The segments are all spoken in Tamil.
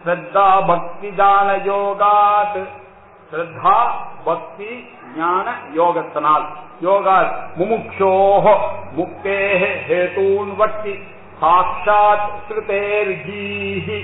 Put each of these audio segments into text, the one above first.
ஸ்ரத்தா பக்தி ஜான யோகாத் ஸ்ரத்தா பக்தி ஞான யோகத்தினால் யோகா முமுக்ஷோஹ முக்தேஹ ஹேதூன் வட்டி சாட்சாத் ஸ்ருதேர்ஜீஹி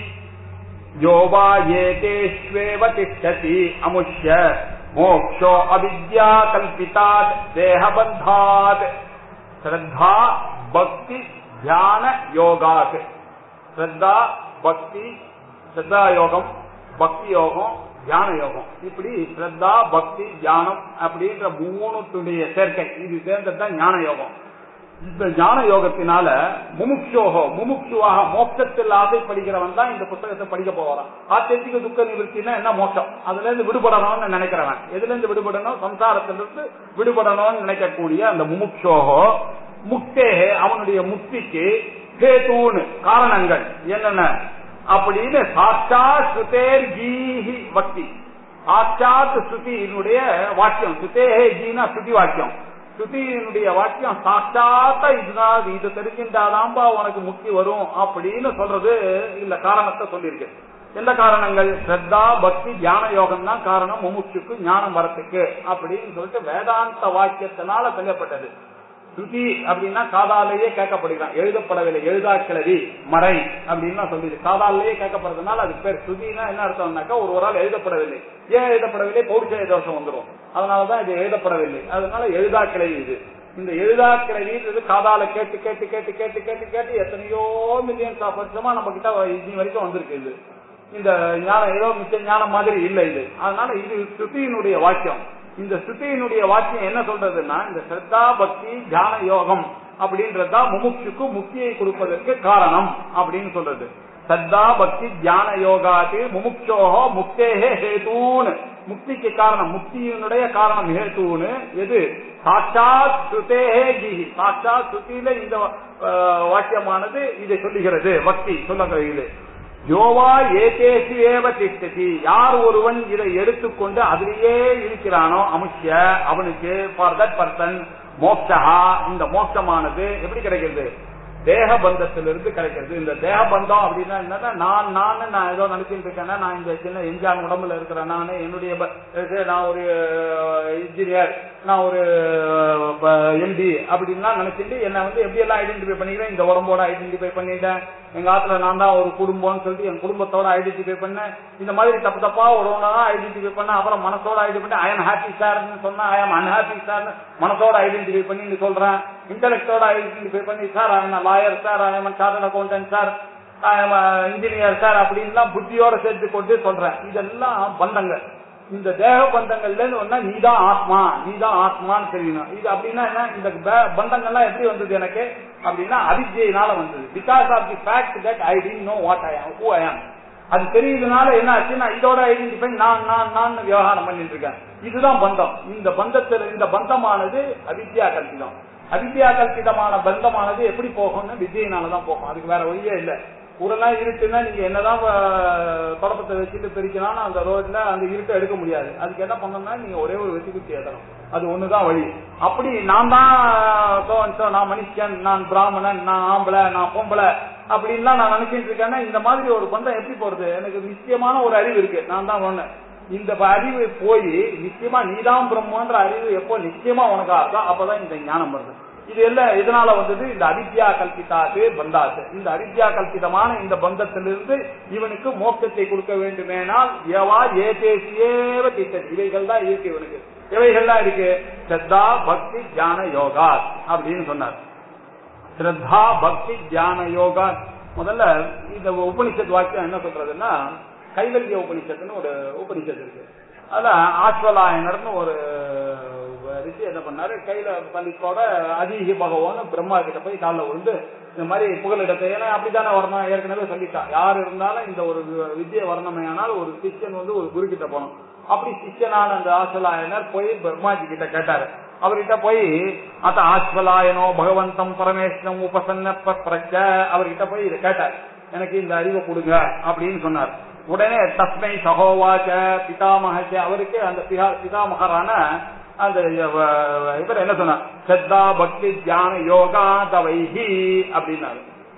யோ வா ஏதேஷ்வேவ திஷ்டதி அமுஷ்ய மோக்ஷோ அவித்யா கல்பிதாத் தேகபந்தாத் ஸ்ரத்தா பக்தி தியான யோகாத் ஸ்ரத்தா பக்தி ஸ்ரத்தா யோகம் பக்தி யோகம் தியான யோகம் இப்படி ஸ்ரத்தா பக்தி தியானம் அப்படின்ற மூணுத்துடைய சேர்க்கை இது சேர்ந்ததுதான் ஞான யோகம் இந்த ஞான யோகத்தினால முமுட்சோகோ முமுட்சுவாக மோட்சத்தில் ஆசைப்படுகிறவன் தான் இந்த புத்தகத்தை படிக்க போவாரான் ஆத்தியத்திக துக்க நிவர்த்தினா என்ன மோட்சம் அதுல இருந்து விடுபடணும்னு நினைக்கிறவன் எதுல இருந்து விடுபடணும் சம்சாரத்திலிருந்து விடுபடணும்னு நினைக்கக்கூடிய அந்த முமுட்சோகோ முக்தேகே அவனுடைய முக்திக்கு ஹேதூன்னு காரணங்கள் என்னென்ன அப்படின்னு சாட்சா ஸ்ருதேர் கீஹி பக்தி சாட்சாத் ஸ்ருதியினுடைய வாக்கியம் சுதேஹே கீனா ஸ்ருதி வாக்கியம் ஸ்ருதியினுடைய வாக்கியம் சாட்சாத்தா இதுதான் இது தெரிஞ்சின்றாதாம்பா உனக்கு முக்தி வரும் அப்படின்னு சொல்றது இல்ல காரணத்தை சொல்லியிருக்கு எந்த காரணங்கள் ஸ்ரத்தா பக்தி தியான யோகம் தான் காரணம் முமுட்சுக்கு ஞானம் வரத்துக்கு அப்படின்னு சொல்லிட்டு வேதாந்த வாக்கியத்தினால சொல்லப்பட்டது ஸ்ருதி அப்படின்னா காதாலேயே கேட்கப்படுகிறான் எழுதப்படவில்லை எழுதா கிளவி மறை அப்படின்னு சொல்லுது காதாலேயே கேட்கப்படுறதுனால அது பேர் ஸ்ருதினா என்ன அர்த்தம்னாக்கா ஒரு ஒரு ஆள் எழுதப்படவில்லை ஏன் எழுதப்படவில்லை பௌர்ஷய தோஷம் வந்துடும் அதனாலதான் இது எழுதப்படவில்லை அதனால எழுதா கிளவி இது இந்த எழுதா கிளவின்றது காதால கேட்டு கேட்டு கேட்டு கேட்டு கேட்டு கேட்டு எத்தனையோ மில்லியன்ஸ் ஆஃப் வருஷமா நம்ம கிட்ட இன்னி வரைக்கும் வந்திருக்கு இது இந்த ஞானம் ஏதோ மிச்ச ஞானம் மாதிரி இல்லை இது அதனால இது ஸ்ருதியினுடைய வாக்கியம் இந்த ஸ்ருதியினுடைய வாக்கியம் என்ன சொல்றதுன்னா இந்த ஸ்ரத்தா பக்தி தியான யோகம் அப்படின்றதா முமுட்சுக்கு முக்தியை கொடுப்பதற்கு காரணம் அப்படின்னு சொல்றது சத்தா பக்தி தியான யோகாத்து முமுட்சோகோ முக்தேகே ஹேதூன் முக்திக்கு காரணம் முக்தியினுடைய காரணம் ஹேதூன்னு எது சாட்சாத் ஸ்ருதேஹே ஜிஹி சாட்சாத் ஸ்ருதியில இந்த அஹ், வாக்கியமானது இதை சொல்லுகிறது பக்தி சொல்லுகிறது யோவா ஏகேசி ஏவ திஷ்டதி யார் ஒருவன் இதை எடுத்துக்கொண்டு அதிலேயே இருக்கிறானோ அமுஷ்ய அவனுக்கு ஃபார் தட் பர்சன் மோட்சா இந்த மோட்சமானது எப்படி கிடைக்கிறது தேக பந்தத்திலிருந்து கிடைக்கிறது இந்த தேக பந்தம் அப்படின்னா என்னன்னா நான் நான் நான் ஏதோ நினைச்சிட்டு இருக்கேன்னா நான் இந்த சின்ன எம்ஜிஆர் உடம்புல இருக்கிறேன் நான் என்னுடைய ப- இது நான் ஒரு இன்ஜினியர் நான் ஒரு எம்டி அப்படின்லாம் நினைச்சிட்டு என்ன வந்து எப்படி எல்லாம் ஐடென்டிஃபை பண்ணிக்கிறேன் இந்த உடம்போட ஐடென்டிஃபை பண்ணிட்டேன் எங்க ஆத்துல நான் தான் ஒரு குடும்பம்னு சொல்லிட்டு என் குடும்பத்தோட ஐடென்டிஃபை பண்ணேன் இந்த மாதிரி தப்பு தப்பா ஒரு ஒன்றா ஐடென்டிஃபை பண்ண அப்புறம் மனசோட ஐடென்டிஃபை பண்ணி ஐ எம் ஹாப்பி சார்னு சொன்னா ஐ எம் அன்ஹாப்பி சார்னு மனசோட ஐடென்டிஃபை பண்ணி சொல்றேன் இன்டெலெக்டோட ஐடென்டிஃபை பண்ணி sir I am lawyer sir I am chartered accountant sir I am engineer sir அப்படின்லாம் புத்தியோட சேர்த்து கொண்டு சொல்றேன் இதெல்லாம் பந்தங்கள் இந்த தேக பந்தங்கள்ல இருந்து ஒன்னா நீதான் ஆத்மா நீதான் ஆத்மான்னு தெரியணும் இது அப்படின்னா என்ன இந்த ப- பந்தங்கள்லாம் எப்படி வந்தது எனக்கு அப்படின்னா அவித்யினால வந்தது because of the fact that I don't know what I am who ஐ ஆம் அது தெரியுதுனால என்ன ஆச்சு நான் இதோட ஐடென்டிஃபை நான் நான் நான் விவகாரம் பண்ணிட்டு இருக்கேன் இதுதான் பந்தம் இந்த பந்தத்தில் இந்த பந்தமானது அவித்யா கல்பிதம் அவித்யா கல்பிதமான பந்தமானது எப்படி போகும்னு வித்யினாலதான் போகும் அதுக்கு வேற வழியே இல்லை ஊரெல்லாம் இருட்டுன்னா நீங்க என்னதான் அஹ், தொடப்பத்தை வச்சுட்டு பிரிக்கலாம்னு அந்த ரோட்ல அந்த இருட்டை எடுக்க முடியாது அதுக்கு என்ன பண்ணணும்னா நீங்க ஒரே ஒரு வெட்டி குத்தி ஏத்தணும் அது ஒண்ணுதான் வழி அப்படி நான் தான் so and so, நான் மனுஷன் நான் பிராமணன் நான் ஆம்பளை நான் பொம்பளை அப்படின்லாம் நான் நினைச்சிட்டு இருக்கேன்னா இந்த மாதிரி ஒரு பந்தம் எப்படி போறது எனக்கு நிச்சயமான ஒரு அறிவு இருக்கு நான் தான் ஒண்ணு இந்த அறிவு போய் நிச்சயமா நீதான் பிரம்மன்ற அறிவு எப்போ நிச்சயமா உனக்கு ஆகுதோ அப்பதான் இந்த ஞானம் வருது இது எல்லாம் எதனால வந்தது இந்த அவித்யா கல்பித்தாது பந்தாது இந்த அவித்யா கல்பிதமான இந்த பந்தத்திலிருந்து இவனுக்கு மோட்சத்தை கொடுக்க வேண்டுமேனால் எவா ஏதேசியேவ திட்டது இவைகள் தான் இருக்கு இவனுக்கு இவைகள்லாம் இருக்கு ஸ்ரத்தா பக்தி தியான யோகா அப்படின்னு சொன்னார் ஸ்ரத்தா பக்தி தியான யோகா முதல்ல இந்த உபனிஷத் வாக்கியம் என்ன சொல்றதுன்னா கைவல்ய உபனிஷத்துன்னு ஒரு உபனிஷத் இருக்கு அதுல ஆஸ்வலாயனர்னு ஒரு ரிஷி என்ன பண்ணாரு கையில பள்ளிக்கோட அதிகி பகவான் பிரம்மா கிட்ட போய் காலில் விழுந்து இந்த மாதிரி புகலிடத்தை ஏன்னா அப்படித்தானே வரணும் ஏற்கனவே சொல்லிட்டான் யார் இருந்தாலும் இந்த ஒரு வித்தியை வரணுமையானால் ஒரு சிஷ்யன் வந்து ஒரு குரு கிட்ட போகணும் அப்படி சிஷ்யனான அந்த ஆஸ்வலாயனர் போய் பிரம்மாஜி கிட்ட கேட்டாரு அவர்கிட்ட போய் அத்த ஆஸ்வலாயனோ பகவந்தம் பரமேஸ்வரம் உபசன்ன பிரச்ச அவர்கிட்ட போய் இதை கேட்டார் எனக்கு இந்த அறிவை கொடுங்க அப்படின்னு சொன்னார் உடனே தஸ்மை சகோவாச்ச பிதாமகச்ச அவருக்கு அந்த பிதா- பிதாமகரான அந்த இவர் என்ன சொன்னார் ஸ்ரத்தா பக்தி தியான யோகா தவைஹி அப்படின்னாரு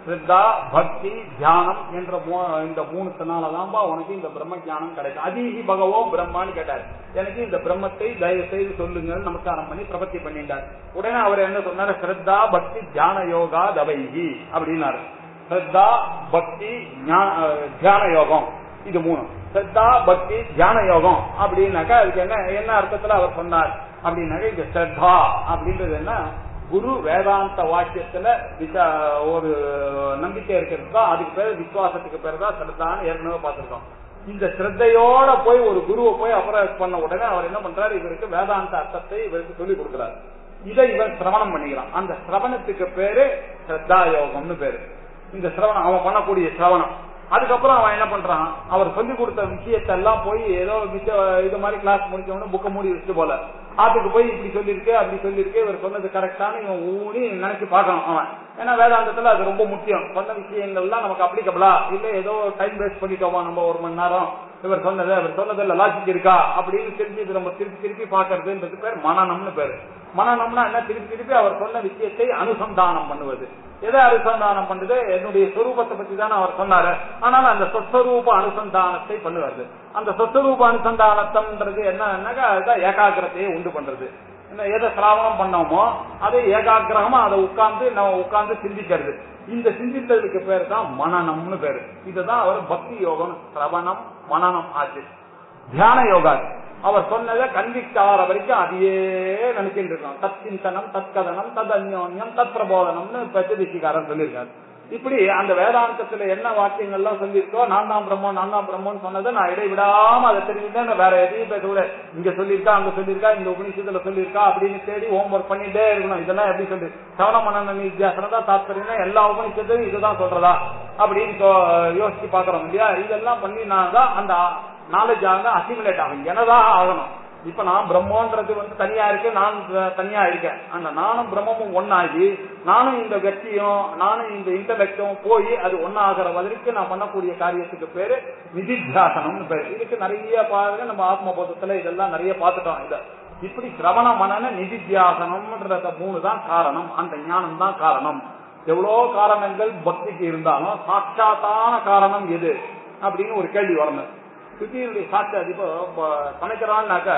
ஸ்ரத்தா பக்தி தியானம் என்ற மூ- இந்த மூணுத்தினாலதான்பா உனக்கு இந்த பிரம்ம ஞானம் கிடைக்கும் அதிகி பகவோ பிரம்மான்னு கேட்டார் எனக்கு இந்த பிரம்மத்தை தயவு செய்து சொல்லுங்கன்னு நமஸ்காரம் பண்ணி பிரபத்தி பண்ணிட்டார் உடனே அவர் என்ன சொன்னாரு ஸ்ரத்தா பக்தி தியான யோகா தவைகி அப்படின்னாரு ஸ்ரத்தா பக்தி ஞா- அஹ், தியான யோகம் இது மூணு ஸ்ரத்தா பக்தி தியான யோகம் அப்படின்னாக்கா அதுக்கு என்ன என்ன அர்த்தத்துல அவர் சொன்னார் அப்படின்னாக்கா இந்த ஸ்ரத்தா அப்படின்றது என்ன குரு வேதாந்த வாக்கியத்துல விசா ஒரு நம்பிக்கை இருக்கிறது தான் அதுக்கு பேர் விசுவாசத்துக்கு பேர் தான் ஸ்ரத்தான்னு ஏற்கனவே பார்த்திருக்கோம் இந்த ஸ்ரத்தையோட போய் ஒரு குருவை போய் அப்ரோச் பண்ண உடனே அவர் என்ன பண்றாரு இவருக்கு வேதாந்த அர்த்தத்தை இவருக்கு சொல்லிக் கொடுக்கிறார் இதை இவன் சிரவணம் பண்ணிக்கிறான் அந்த சிரவணத்துக்கு பேரு ஸ்ரத்தா யோகம்னு பேரு இந்த சிரவணம் அவன் பண்ணக்கூடிய சிரவணம் அதுக்கப்புறம் அவன் என்ன பண்றான் அவர் சொல்லி கொடுத்த விஷயத்தை எல்லாம் போய் ஏதோ மிச்ச இது மாதிரி கிளாஸ் முடிச்சவொடனே புக்கை மூடி வச்சுட்டு போல அதுக்கு போய் இப்படி சொல்லியிருக்கு அப்படி சொல்லியிருக்கு இவர் சொன்னது கரெக்டான இவன் ஊனி நினைச்சு பார்க்கணும் அவன் ஏன்னா வேதாந்தத்துல அது ரொம்ப முக்கியம் சொன்ன விஷயங்கள்லாம் நமக்கு அப்ளிகபிளா இல்ல ஏதோ டைம் வேஸ்ட் பண்ணிட்டோமா நம்ம ஒரு மணி நேரம் இவர் சொன்னது அவர் சொன்னதுல லாஜிக் இருக்கா அப்படின்னு திருப்பி இது நம்ம திருப்பி திருப்பி பாக்குறதுன்றது பேர் மனநம்னு பேரு மனநம்னா என்ன திருப்பி திருப்பி அவர் சொன்ன விஷயத்தை அனுசந்தானம் பண்ணுவது எதை அனுசந்தானம் பண்ணுது என்னுடைய சொரூபத்தை பத்தி தானே அவர் சொன்னாரு ஆனாலும் அந்த சொஸ்வரூப அனுசந்தானத்தை பண்ணுவாரு அந்த சொஸ்வரூப அனுசந்தானத்தம்ன்றது என்னன்னாக்கா அதுதான் ஏகாகிரத்தையே உண்டு பண்றது என்ன எதை சிராவணம் பண்ணோமோ அதை ஏகாகிரகமா அதை உட்கார்ந்து நம்ம உட்கார்ந்து சிந்திக்கிறது இந்த சிந்தித்ததுக்கு பேர் தான் மனநம்னு பேரு இதுதான் அவர் பக்தி யோகம் சிரவணம் மனநம் ஆச்சு தியான யோகா அவர் சொன்னதை கன்விக்ட் ஆகிற வரைக்கும் அதையே நினைச்சிட்டு இருக்கோம் தத் சிந்தனம் தத் கதனம் தத் அந்யோன்யம் தத் பிரபோதனம்னு பச்சதிசிக்காரன் சொல்லியிருக்காரு இப்படி அந்த வேதாந்தத்துல என்ன வாக்கியங்கள்லாம் சொல்லியிருக்கோ நான் தான் பிரம்மம் நான் தான் பிரம்மம்னு சொன்னதை நான் இடைவிடாம அதை தெரிஞ்சுட்டேன் வேற எதையும் பேசக்கூட இங்க சொல்லியிருக்கா அங்க சொல்லியிருக்கா இந்த உபநிஷத்துல சொல்லியிருக்கா அப்படின்னு தேடி ஹோம் ஒர்க் பண்ணிட்டே இருக்கணும் இதெல்லாம் எப்படி சொல்லி சவண மனநல வித்தியாசனம் தான் தாத்பரியம்னா எல்லா உபநிஷத்தையும் இதுதான் சொல்றதா அப்படின்னு சொ- யோசிச்சு பாக்குறோம் இல்லையா இதெல்லாம் பண்ணினா தான் அந்த நாலேஜ் ஆக அசிமுலேட் ஆகும் எனதான் ஆகணும் இப்ப நான் பிரம்மன்றது வந்து தனியா இருக்கு நான் த- தனியா இருக்கேன் அந்த நானும் பிரம்மமும் ஒன்னாகி நானும் இந்த வெற்றியும் நானும் இந்த இன்டலெக்டும் போய் அது ஒன்னாகிற வரைக்கும் நான் பண்ணக்கூடிய காரியத்துக்கு பேரு நிதித்தியாசனம்னு பேரு இதுக்கு நிறைய பாருங்க நம்ம ஆத்மபோதத்துல இதெல்லாம் நிறைய பார்த்துட்டோம் இத இப்படி சிரவண மனன நிதித்தியாசனம்ன்றத மூணு தான் காரணம் அந்த ஞானம் தான் காரணம் எவ்வளோ காரணங்கள் பக்திக்கு இருந்தாலும் சாட்சாத்தான காரணம் எது அப்படின்னு ஒரு கேள்வி வரணும் சுத்தியினுடைய சாட்சாத் இப்போ இப்போ சமைக்கிறான்னாக்க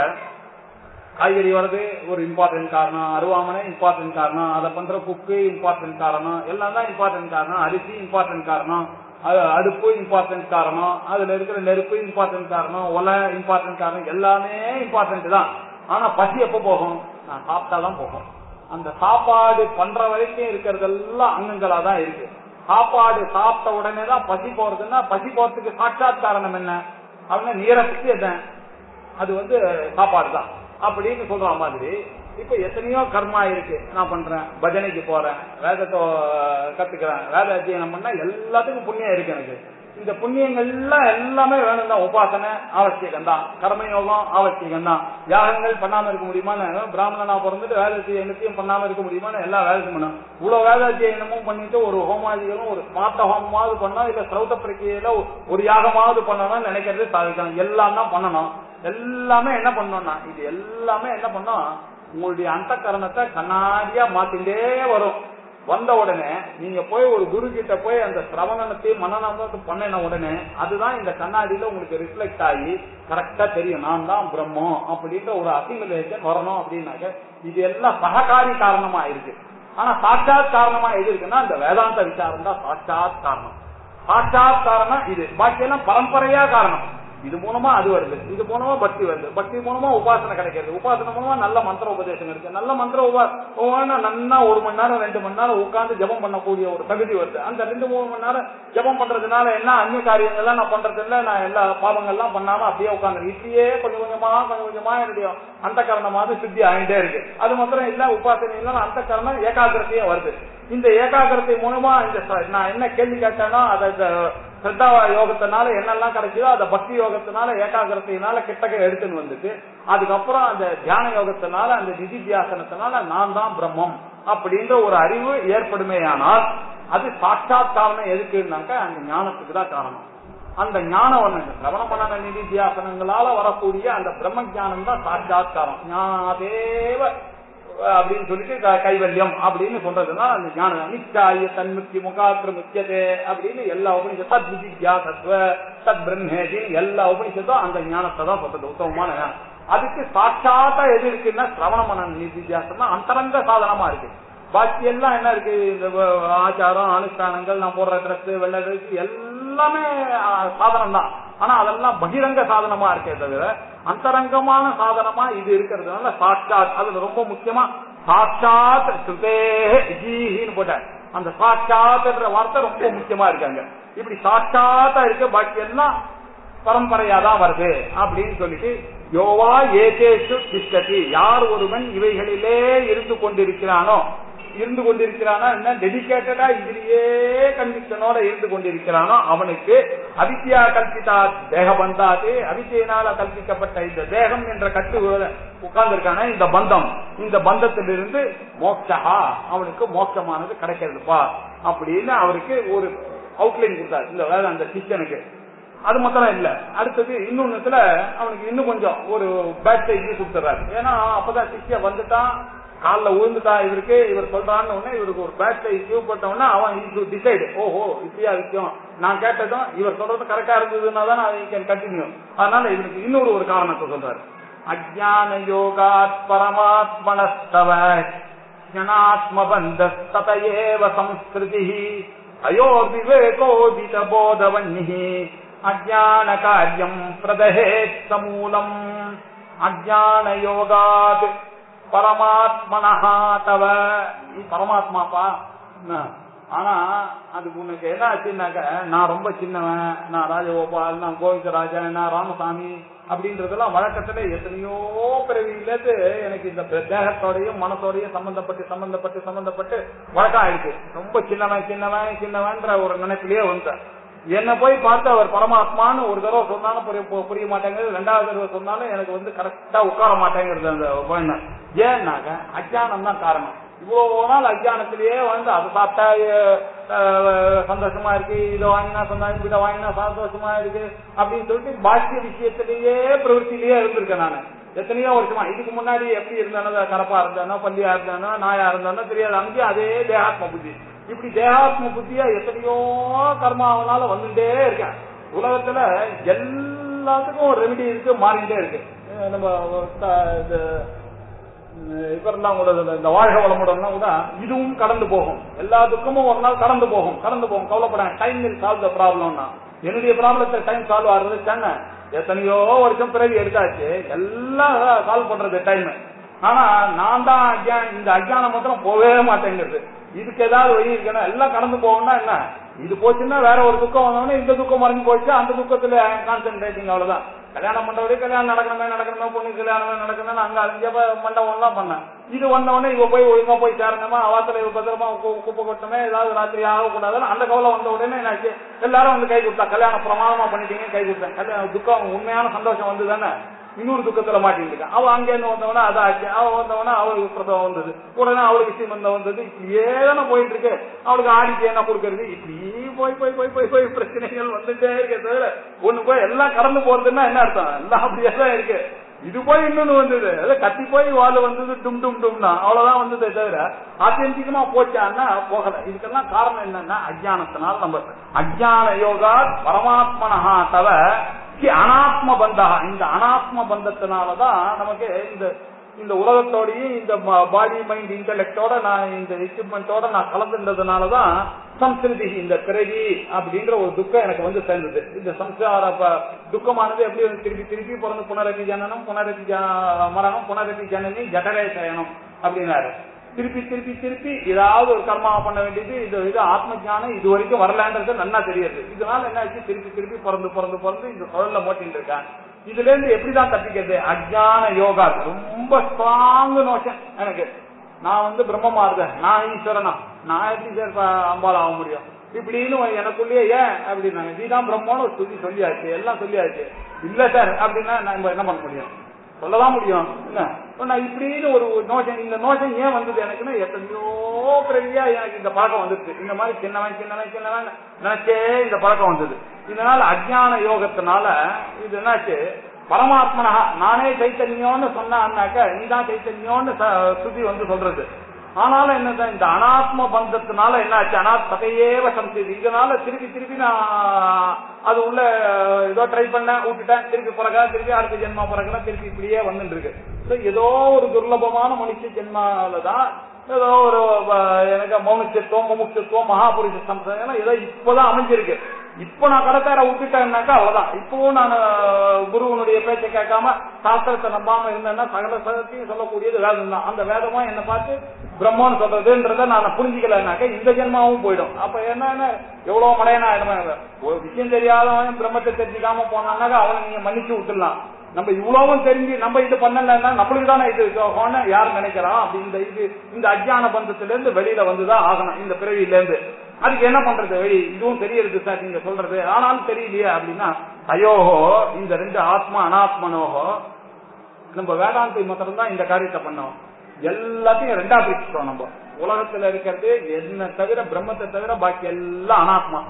காய்கறி வர்றது ஒரு இம்பார்ட்டன்ட் காரணம் அருவாமனை இம்பார்ட்டன்ட் காரணம் அதை பண்ற குக்கு இம்பார்ட்டன்ட் காரணம் எல்லாம் தான் இம்பார்ட்டன்ட் காரணம் அரிசி இம்பார்ட்டன்ட் காரணம் அது- அடுப்பு இம்பார்ட்டன்ட் காரணம் அதுல இருக்கிற நெருப்பு இம்பார்ட்டன்ட் காரணம் ஒலை இம்பார்ட்டன்ட் காரணம் எல்லாமே இம்பார்ட்டன்ட் தான் ஆனா பசி எப்ப போகும் நான் சாப்பிட்டாதான் போகும் அந்த சாப்பாடு பண்ற வரைக்கும் இருக்கிறதெல்லாம் அங்கங்களா தான் இருக்கு சாப்பாடு சாப்பிட்ட உடனே தான் பசி போறதுன்னா பசி போறதுக்கு சாட்சாத் காரணம் என்ன அப்படின்னா நீரத்துக்கு என்ன அது வந்து சாப்பாடு தான் அப்படின்னு சொல்ற மாதிரி இப்ப எத்தனையோ கர்மா இருக்கு நான் பண்றேன் பஜனைக்கு போறேன் வேதத்தை கத்துக்கிறேன் வேத அத்தியனம் பண்ணா எல்லாத்துக்கும் புண்ணியம் இருக்கு எனக்கு இந்த புண்ணியங்கள் எல்லாம் எல்லாமே வேணும் தான் உபாசனை அவசியம் தான் கர்மயோகம் அவசியம் தான் யாகங்கள் பண்ணாம இருக்க முடியுமான்னு பிராமணனா பிறந்துட்டு வேதத்தை என்னத்தையும் பண்ணாம இருக்க முடியுமான்னு எல்லா வேலையும் பண்ணும் இவ்வளவு வேதாத்தியனமும் பண்ணிட்டு ஒரு ஹோமாதிகளும் ஒரு ஸ்மார்த்த ஹோமமாவது பண்ணா இல்ல சிரௌத பிரக்கியில ஒரு யாகமாவது பண்ணணும்னு நினைக்கிறது சாதிக்கணும் எல்லாம் தான் பண்ணணும் எல்லாமே என்ன பண்ணணும்னா இது எல்லாமே என்ன பண்ணும் உங்களுடைய அந்த கரணத்தை கண்ணாடியா மாத்திண்டே வரும் வந்த உடனே நீங்க போய் ஒரு குரு கிட்ட போய் அந்த சிரவணத்தையும் மனநம்பத்தை பண்ணின உடனே அதுதான் இந்த கண்ணாடியில உங்களுக்கு ரிஃப்ளெக்ட் ஆகி கரெக்டா தெரியும் நான் தான் பிரம்மம் அப்படின்ற ஒரு அசிமுலேஷன் வரணும் அப்படின்னாக்க இது எல்லாம் சககாரி காரணமா இருக்கு ஆனா சாட்சாத் காரணமா எது இருக்குன்னா இந்த வேதாந்த விசாரம் தான் சாட்சாத் காரணம் சாட்சாத் காரணம் இது பாக்கியெல்லாம் பரம்பரையா காரணம் இது மூலமா அது வருது இது மூலமா பக்தி வருது பக்தி மூலமா உபாசனை கிடைக்கிறது உபாசனை மூலமா நல்ல மந்திர உபதேசம் இருக்கு நல்ல மந்திர உபா நல்லா ஒரு மணி நேரம் ரெண்டு மணி நேரம் உட்கார்ந்து ஜெபம் பண்ணக்கூடிய ஒரு தகுதி வருது அந்த ரெண்டு மூணு மணி நேரம் ஜெபம் பண்றதுனால என்ன அந்நிய காரியங்கள்லாம் நான் பண்றது இல்ல நான் எல்லா பாவங்கள்லாம் பண்ணாம அப்படியே உட்கார்ந்து இப்படியே கொஞ்சம் கொஞ்சமா கொஞ்சம் கொஞ்சமா என்னுடைய அந்த காரணமாவது சுத்தி ஆகிட்டே இருக்கு அது மாத்திரம் இல்ல உபாசனை இல்ல அந்த காரணம் ஏகாகிரத்தையும் வருது இந்த ஏகாகிரத்தை மூலமா இந்த ச- நான் என்ன கேள்வி கேட்டேனோ அதை இந்த ஸ்ரத்தா யோகத்தினால என்னெல்லாம் கிடைச்சதோ அந்த பக்தி யோகத்தினால ஏகாகிரத்தினால கிட்டக்க எடுத்துன்னு வந்துட்டு அதுக்கப்புறம் அந்த தியான யோகத்தினால அந்த நிதித்தியாசனத்தினால நான் தான் பிரம்மம் அப்படின்ற ஒரு அறிவு ஏற்படுமேயானால் அது சாட்சாத் காரணம் எதுக்குன்னாக்க அந்த ஞானத்துக்கு தான் காரணம் அந்த ஞான வர்ணங்கள் சிரவண மனன நிதித்தியாசனங்களால வரக்கூடிய அந்த பிரம்ம ஞானம் தான் சாட்சாத்காரம் ஞானதேவ அப்படின்னு சொல்லிட்டு க- கைவல்யம் அப்படின்னு சொல்றதுதான் அந்த ஞானம் அனிச்சாய தன்முக்தி முகாத்திர முக்கியதே அப்படின்னு எல்லா உபனிஷத்தும் தத் விஜித்யா சத்வ தத் பிரம்மேதின்னு எல்லா உபனிஷத்தும் அந்த ஞானத்தை தான் சொல்றது உத்தமமான ஞானம் அதுக்கு சாட்சாத்தா எது இருக்குன்னா சிரவண மன நிதித்தியாசம் தான் அந்தரங்க சாதனமா இருக்கு பாக்கி எல்லாம் என்ன இருக்கு இந்த வ- ஆச்சாரம் அனுஷ்டானங்கள் நான் போடுற ட்ரெஸ் வெள்ளை ட்ரெஸ் எல்லாமே சாதனம் தான் ஆனா அதெல்லாம் பகிரங்க சாதனமா இருக்கே தவிர அந்தரங்கமான சாதனமா இது இருக்கிறதுனால சாட்சாத் அதுல ரொம்ப முக்கியமா சாட்சாத் சுதே ஜீஹின்னு போட்டார் அந்த சாட்சாத்ன்ற வார்த்தை ரொம்ப முக்கியமா இருக்காங்க இப்படி சாட்சாத்தா இருக்க பாக்கி எல்லாம் பரம்பரையா தான் வருது அப்படின்னு சொல்லிட்டு யோவா ஏகேஷு திஷ்டதி யார் ஒருவன் இவைகளிலே இருந்து கொண்டிருக்கிறானோ இருந்து கொண்டிருக்கிறானா என்ன டெடிகேட்டடா இதிலேயே கன்விக்ஷனோட இருந்து கொண்டிருக்கிறானோ அவனுக்கு அவித்யா கல்பிதா தேக பந்தாது அவித்தியினால கல்பிக்கப்பட்ட இந்த தேகம் என்ற கட்டு உட்கார்ந்திருக்கான இந்த பந்தம் இந்த பந்தத்திலிருந்து மோட்சா அவனுக்கு மோட்சமானது கிடைக்கிறதுப்பா அப்படின்னு அவருக்கு ஒரு அவுட்லைன் கொடுத்தார் இந்த வேலை அந்த சிஷ்யனுக்கு அது மாத்திரம் இல்ல அடுத்தது இன்னொன்னுத்துல அவனுக்கு இன்னும் கொஞ்சம் ஒரு பேட் சைடு கொடுத்துறாரு ஏன்னா அப்பதான் சிஷ்ய வந்துட்டான் காலில் விழுந்துட்டா இவருக்கு இவர் சொல்றான்னு உடனே இவருக்கு ஒரு பேட் சைடு கியூ போட்ட உடனே அவன் இது டிசைடு ஓஹோ இப்படியா விஷயம் நான் கேட்டதும் இவர் சொல்றது கரெக்டா இருந்ததுன்னா தான் ஐ கேன் கண்டினியூ அதனால இவருக்கு இன்னொரு ஒரு காரணத்தை சொல்றாரு அஜான யோகாத் பரமாத்மனஸ்தவ ஜனாத்மபந்தஸ்ததயேவ சம்ஸ்கிருதி அயோர்விவேகோதித போதவன்னிः அஜான காரியம் பிரதஹேத் சமூலம் அஜான யோகாத் பரமாத்மனஹா தவ நீ பரமாத்மாப்பா என்ன? ஆனா அது உனக்கு என்ன ஆச்சுன்னாக்க நான் ரொம்ப சின்னவன் நான் ராஜகோபால் நான் கோவிந்தராஜன் நான் ராமசாமி அப்படின்றதெல்லாம் வழக்கத்துல எத்தனையோ பிறவியிலேருந்து எனக்கு இந்த தேகத்தோடையும் மனசோடையும் சம்பந்தப்பட்டு சம்பந்தப்பட்டு சம்பந்தப்பட்டு வழக்கம் ஆயிடுச்சு ரொம்ப சின்னவன் சின்னவன் சின்னவன்ற ஒரு நினைப்பிலேயே வந்தேன் என்ன போய் பார்த்து அவர் பரமாத்மான்னு ஒரு தடவை சொன்னாலும் புரிய பு- புரிய மாட்டேங்குது ரெண்டாவது தடவை சொன்னாலும் எனக்கு வந்து கரெக்டா உட்கார மாட்டேங்கிறது அந்த பயணம் ஏன்னாக்க அஜானம் தான் காரணம் இவ்வளவு நாள் அஜானத்திலேயே வந்து அதை சாப்பிட்டா அஹ், சந்தோஷமா இருக்கு இதை வாங்கினா சந்தோஷம் இதை வாங்கினா சந்தோஷமா இருக்கு அப்படின்னு சொல்லிட்டு பாக்கிய விஷயத்திலேயே பிரவൃத்திலேயே இருந்திருக்கேன் நான் எத்தனையோ வருஷமா இதுக்கு முன்னாடி எப்படி இருந்தானோ கரப்பா இருந்தானோ பள்ளியா இருந்தானோ நாயா இருந்தானோ தெரியாது அங்கேயும் அதே தேகாத்ம புத்தி இப்படி தேகாத்ம புத்தியா எத்தனையோ கர்மாவனால வந்துட்டே இருக்கேன் உலகத்துல எல்லாத்துக்கும் ஒரு ரெமெடி இருக்கு மாறிக்கிட்டே இருக்கு அஹ் நம்ம த- இது, அஹ் இவரெல்லாம் கூட இந்த- இந்த வாழ்க வளமுடன்லாம் கூட இதுவும் கடந்து போகும் எல்லா துக்கமும் ஒரு நாள் கடந்து போகும் கடந்து போகும் கவலைப்படாங்க டைம் வில் சால்வ் த ப்ராப்ளம்னா என்னுடைய ப்ராப்ளத்தை டைம் சால்வ் ஆகுறது தானே எத்தனையோ வருஷம் பிறகு எடுத்தாச்சு எல்லாம் சால்வ் பண்றது டைம் ஆனா நான் தான் அஜ்ஞான இந்த அஜ்ஞானம் மாத்திரம் போகவே மாட்டேங்கிறது இதுக்கு ஏதாவது வழி இருக்கணும் எல்லாம் கடந்து போகணும்னா என்ன இது போச்சுன்னா வேற ஒரு துக்கம் வந்தோடனே இந்த துக்கம் மறைஞ்சு போச்சு அந்த துக்கத்துல கான்சென்ட்ரேட்டிங் அவ்வளவுதான் கல்யாணம் பண்றவரே கல்யாணம் நடக்கணுமே நடக்கணுமே பொண்ணு கல்யாணமே நடக்கணும்னு அங்க அழிஞ்ச மண்டபம் எல்லாம் பண்ணேன் இது வந்தவொடனே இவ போய் ஒழுங்கா போய் சேரணுமா அவாத்துல இவ பத்திரமா கு- குப்பை கொட்டணுமே ஏதாவது ராத்திரி ஆகக்கூடாதுன்னு அந்த கவலை வந்த உடனே என்னாச்சு எல்லாரும் வந்து கை கொடுத்தா கல்யாணம் பிரமாதமா பண்ணிட்டீங்க கை கொடுத்தேன் கல்யாணம் துக்கம் உண்மையான சந்தோஷம் வந்து தானே இன்னொரு துக்கத்துல மாட்டிட்டு அவ அங்க இருந்து வந்தவன அதாச்சு அவ வந்தவன அவளுக்கு பிரசவம் வந்தது உடனே அவளுக்கு சீமந்தம் வந்தது இப்படியே தானே போயிட்டு இருக்கு அவளுக்கு ஆடிக்கு என்ன கொடுக்கறது இப்படி போய் போய் போய் போய் போய் பிரச்சனைகள் வந்துட்டே இருக்கே தவிர ஒண்ணு போய் எல்லாம் கடந்து போறதுன்னா என்ன அர்த்தம் எல்லாம் அப்படியே தான் இருக்கு இது போய் இன்னொன்னு வந்தது அது கத்தி போய் வால் வந்தது டும் டும் டும்னா அவ்வளவுதான் வந்ததே தவிர ஆத்தியந்திகமா போச்சான்னா போகல இதுக்கெல்லாம் காரணம் என்னன்னா அஜானத்தினால நம்ம அஜான யோகா பரமாத்மனஹா தவ கி அனாத்ம பந்தா இந்த அனாத்ம பந்தத்தினாலதான் நமக்கு இந்த இந்த உலகத்தோடையும் இந்த பாடி மைண்ட் இன்டெலெக்டோட நான் இந்த எக்யூப்மெண்டோட நான் கலந்துன்றதுனாலதான் சம்ஸ்கிருதி இந்த பிறவி அப்படின்ற ஒரு துக்கம் எனக்கு வந்து சேர்ந்தது இந்த சம்சார ப- துக்கமானது எப்படி வந்து திருப்பி திருப்பி பிறந்து புனரப்பி ஜனனம் புனரப்பி ஜ- மரணம் புனரப்பி ஜனனி ஜடரே சயனம் அப்படின்னாரு திருப்பி திருப்பி திருப்பி ஏதாவது ஒரு கர்மாவை பண்ண வேண்டியது இது இது ஆத்ம ஞானம் இது வரைக்கும் வரலான்றது நல்லா தெரியுது இதனால என்ன ஆச்சு திருப்பி திருப்பி பிறந்து பிறந்து பிறந்து இந்த சுழல்ல மோட்டின்னு இருக்கான் இதுல இருந்து எப்படிதான் தப்பிக்கிறது அஜான யோகா ரொம்ப ஸ்ட்ராங் நோஷன் எனக்கு நான் வந்து பிரம்மமா இருந்தேன் நான் ஈஸ்வரனா நான் எப்படி சார் ப- அம்பாள் ஆக முடியும் இப்படின்னு எனக்குள்ளேயே ஏன் அப்படின்னாங்க நீதான் பிரம்மன்னு சொல்லி சொல்லியாச்சு எல்லாம் சொல்லியாச்சு இல்ல சார் அப்படின்னா நம்ம என்ன பண்ண முடியும் சொல்லதான் முடியும் என்ன இப்ப நான் இப்படின்னு ஒரு நோஷன் இந்த நோஷன் ஏன் வந்தது எனக்குன்னா எத்தனையோ பிறவியா எனக்கு இந்த பழக்கம் வந்துருச்சு இந்த மாதிரி சின்னவன் சின்னவன் சின்னவன் நினைச்சே இந்த பழக்கம் வந்தது இதனால அஜ்ஞான யோகத்தினால இது என்னாச்சு பரமாத்மனா நானே சைத்தன்யம்னு சொன்னான்னாக்க நீதான் சைத்தன்யம்னு ச- ஸ்ருதி வந்து சொல்றது ஆனாலும் என்னதான் இந்த அனாத்ம பந்தத்தினால என்ன ஆச்சு அனாத்மதையேவ சம்சதி இதனால திருப்பி திருப்பி நான் அது உள்ள ஏதோ ட்ரை பண்ண விட்டுட்டேன் திருப்பி பிறகு திருப்பி அடுத்த ஜென்மா பிறகுலாம் திருப்பி இப்படியே வந்துட்டு இருக்கு So, ஏதோ ஒரு துர்லபமான மனுஷ ஜென்மால தான் ஏதோ ஒரு வ- எனக்கு மௌனச்சத்துவம் முமுட்சத்துவம் மகாபுருஷ சம்சம் ஏதோ இப்பதான் அமைஞ்சிருக்கு இப்ப நான் கடத்தார விட்டுட்டேன்னாக்கா அவ்வளவுதான் இப்பவும் நான் குருவனுடைய பேச்சை கேட்காம சாஸ்திரத்தை நம்பாம இருந்தேன்னா சகல சகத்தையும் சொல்லக்கூடியது வேதம் தான் அந்த வேதமா என்ன பார்த்து பிரம்மன்னு சொல்றதுன்றத நான் புரிஞ்சுக்கலனாக்க இந்த ஜென்மாவும் போயிடும் அப்ப என்னன்னா எவ்வளவு மடையனா ஆயிடுமா ஒரு விஷயம் தெரியாதவன் பிரம்மத்தை தெரிஞ்சுக்காம போனான்னாக்கா அவனை நீங்க மன்னிச்சு விட்டுடலாம் நம்ம இவ்வளவும் தெரிஞ்சு நம்ம இது பண்ணலன்னா நம்மளுக்கு தானே இது ஆகும்னு யார் நினைக்கிறான் அப்படி இந்த இது இந்த அஜ்ஞான பந்தத்துல இருந்து வெளியில வந்துதான் ஆகணும் இந்த பிறவியில இருந்து அதுக்கு என்ன பண்றது வழி இதுவும் தெரியறது சார் நீங்க சொல்றது ஆனாலும் தெரியலையே அப்படின்னா தயோகோ இந்த ரெண்டு ஆத்மா அனாத்மனோகோ நம்ம வேதாந்தி மாத்திரம் தான் இந்த காரியத்தை பண்ணோம் எல்லாத்தையும் ரெண்டா பிரிச்சுட்டோம் நம்ம உலகத்துல இருக்கிறது என்ன தவிர பிரம்மத்தை தவிர பாக்கி எல்லாம் அனாத்மா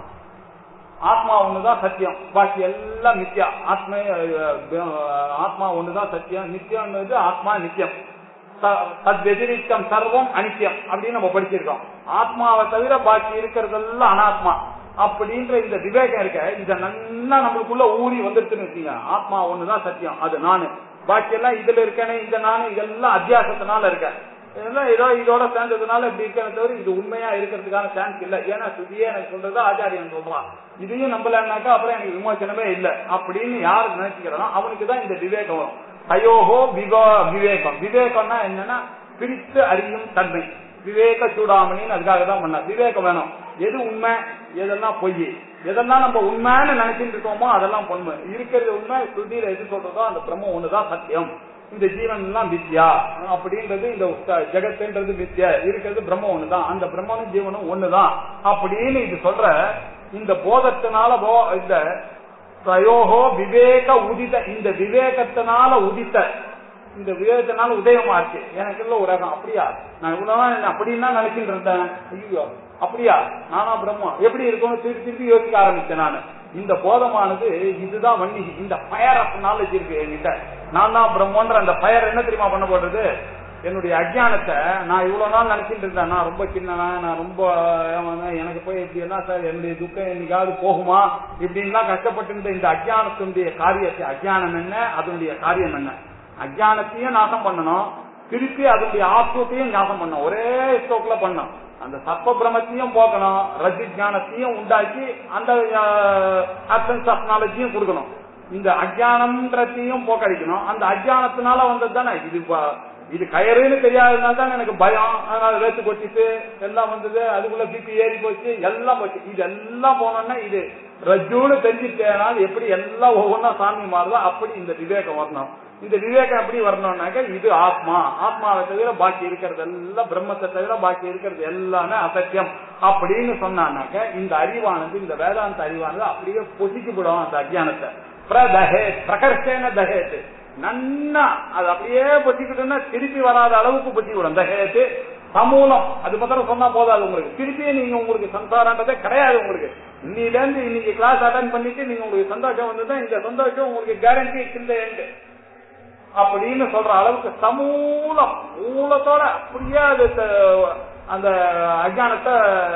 ஆத்மா ஒண்ணுதான் சத்தியம் பாக்கி எல்லாம் நித்தியா ஆத்ம அஹ், ஆத்மா ஒண்ணுதான் சத்தியம் நித்தியம்ன்றது ஆத்மா நித்தியம் ச- தத் வெதிரிக்கம் சர்வம் அனித்தியம் அப்படின்னு நம்ம படிச்சிருக்கோம் ஆத்மாவை தவிர பாக்கி இருக்கிறதெல்லாம் அனாத்மா அப்படின்ற இந்த விவேகம் இருக்க இத நல்லா நம்மளுக்குள்ள ஊறி வந்துருச்சுன்னு வச்சுங்க ஆத்மா ஒண்ணுதான் சத்தியம் அது நானு பாக்கி எல்லாம் இதுல இருக்கேனே இந்த நானு இதெல்லாம் அத்தியாசத்தினால இருக்கேன் இதெல்லாம் ஏதோ இதோட சேர்ந்ததுனால இப்படி இருக்கிறத தவிர இது உண்மையா இருக்கிறதுக்கான சான்ஸ் இல்ல ஏன்னா சுதியே எனக்கு சொல்றது ஆச்சாரியன் சொல்றான் இதையும் நம்பலன்னாக்கா அப்புறம் எனக்கு விமோசனமே இல்ல அப்படின்னு யாரு நினைச்சுக்கிறானோ அவனுக்கு தான் இந்த விவேகம் வரும் தயோகோ விவா விவேகம் விவேகம்னா என்னன்னா பிரித்து அறியும் தன்மை விவேக சூடாமணின்னு அதுக்காக தான் பண்ண விவேகம் வேணும் எது உண்மை எதெல்லாம் பொய் எதெல்லாம் நம்ம உண்மைன்னு நினைச்சிட்டு இருக்கோமோ அதெல்லாம் பொண்மை இருக்கிறது உண்மை ஸ்ருதியில எது சொல்றதோ அந்த பிரம்மம் ஒண்ணுதான் சத்தியம் இந்த ஜீவன் எல்லாம் வித்யா அப்படின்றது இந்த உத்த- ஜெகத்துன்றது வித்யா இருக்கிறது பிரம்மம் ஒண்ணுதான் அந்த பிரம்மனும் ஜீவனும் ஒண்ணுதான் அப்படின்னு இது சொல்ற இந்த போதத்தினால போ- இந்த தயோகோ விவேக உதித இந்த விவேகத்தினால உதித்த இந்த விவேகத்தினால உதயமா இருக்கு எனக்கு இல்ல உலகம் அப்படியா நான் இவ்வளவு நாள் அப்படின்னா நினைச்சிட்டு இருந்தேன் ஐயோ அப்படியா நானா பிரம்மம் எப்படி இருக்கும்னு திருப்பி திருப்பி யோசிக்க ஆரம்பிச்சேன் நான் இந்த போதமானது இதுதான் வன்னி இந்த ஃபயர் ஆஃப் நாலேஜ் இருக்கு என்கிட்ட நான் தான் பிரம்மன்ற அந்த ஃபயர் என்ன தெரியுமா பண்ண போடுறது என்னுடைய அஜ்ஞானத்தை நான் இவ்வளவு நாள் நினைச்சிட்டு இருந்தேன் நான் ரொம்ப சின்னவன் நான் ரொம்ப ஏமாந்தேன், எனக்கு போய் இப்படி எல்லாம் சார் என்னுடைய துக்கம் என்னைக்காவது போகுமா இப்படின்லாம் கஷ்டப்பட்டு இருந்த இந்த அஜ்ஞானத்தினுடைய காரியத்தை அஜ்ஞானம் என்ன அதனுடைய காரியம் என்ன அஜ்ஞானத்தையும் நாசம் பண்ணணும் திருப்பி அதனுடைய ஆத்மத்தையும் ஞாபகம் பண்ணணும் ஒரே ஸ்டோக்ல பண்ணணும் அந்த சர்ப்ப பிரமத்தையும் போக்கணும் ரஜி ஞானத்தையும் உண்டாக்கி அந்த ஆப்சன்ஸ் ஆஃப் நாலேஜையும் கொடுக்கணும் இந்த அஜ்ஞானம்ன்றதையும் போக்கடிக்கணும் அந்த அஜ்ஞானத்தினால வந்தது தானே இது ப- இது கயறுன்னு தெரியாததுனால தான் எனக்கு பயம் அதனால வேத்து கொட்டிட்டு எல்லாம் வந்தது அதுக்குள்ள பிபி ஏறி போச்சு எல்லாம் போச்சு இது எல்லாம் போனோம்னா இது ரஜ்ஜுன்னு தெரிஞ்சுட்டேனால் எப்படி எல்லாம் ஒவ்வொன்றா சாமி மாறுதோ அப்படி இந்த விவேகம் வரணும் இந்த விவேகம் எப்படி வரணும்னாக்க இது ஆத்மா ஆத்மாவை தவிர பாக்கி இருக்கிறது எல்லாம் பிரம்மத்தை தவிர பாக்கி இருக்கிறது எல்லாமே அசத்தியம் அப்படின்னு சொன்னானாக்க இந்த அறிவானது இந்த வேதாந்த அறிவானது அப்படியே பொசிக்கப்படும் அந்த அஜ்ஞானத்தை பிரதஹே பிரகர்ஷேன தகேத்து நன்னா அது அப்படியே பொத்திக்கிட்டோம்னா திருப்பி வராத அளவுக்கு பொத்திக்கிடும் தகேத்து சமூலம் அது மாத்திரம் சொன்னா போதாது உங்களுக்கு திருப்பி நீங்க உங்களுக்கு சம்சாரன்றதே கிடையாது உங்களுக்கு இன்னில இருந்து இன்னைக்கு கிளாஸ் அட்டன் பண்ணிட்டு நீங்க உங்களுக்கு சந்தோஷம் வந்ததுதான் இந்த சந்தோஷம் உங்களுக்கு கேரண்டி இந்த எண்டு அப்படின்னு சொல்ற அளவுக்கு சமூலம் மூலத்தோட அப்படியே அது த- அந்த அஜானத்தை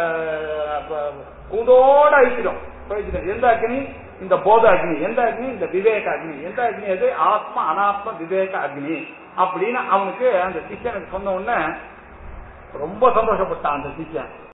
கூடோட அழிச்சிடும் போயிடுச்சு. எந்த அக்னி இந்த போத அக்னி எந்த அக்னி இந்த விவேக அக்னி எந்த அக்னி அது ஆத்ம அனாத்ம விவேக அக்னி அப்படின்னு அவனுக்கு அந்த சிஷ்யனுக்கு சொன்ன உடனே ரொம்ப சந்தோஷப்பட்டான் அந்த சிஷ்யன்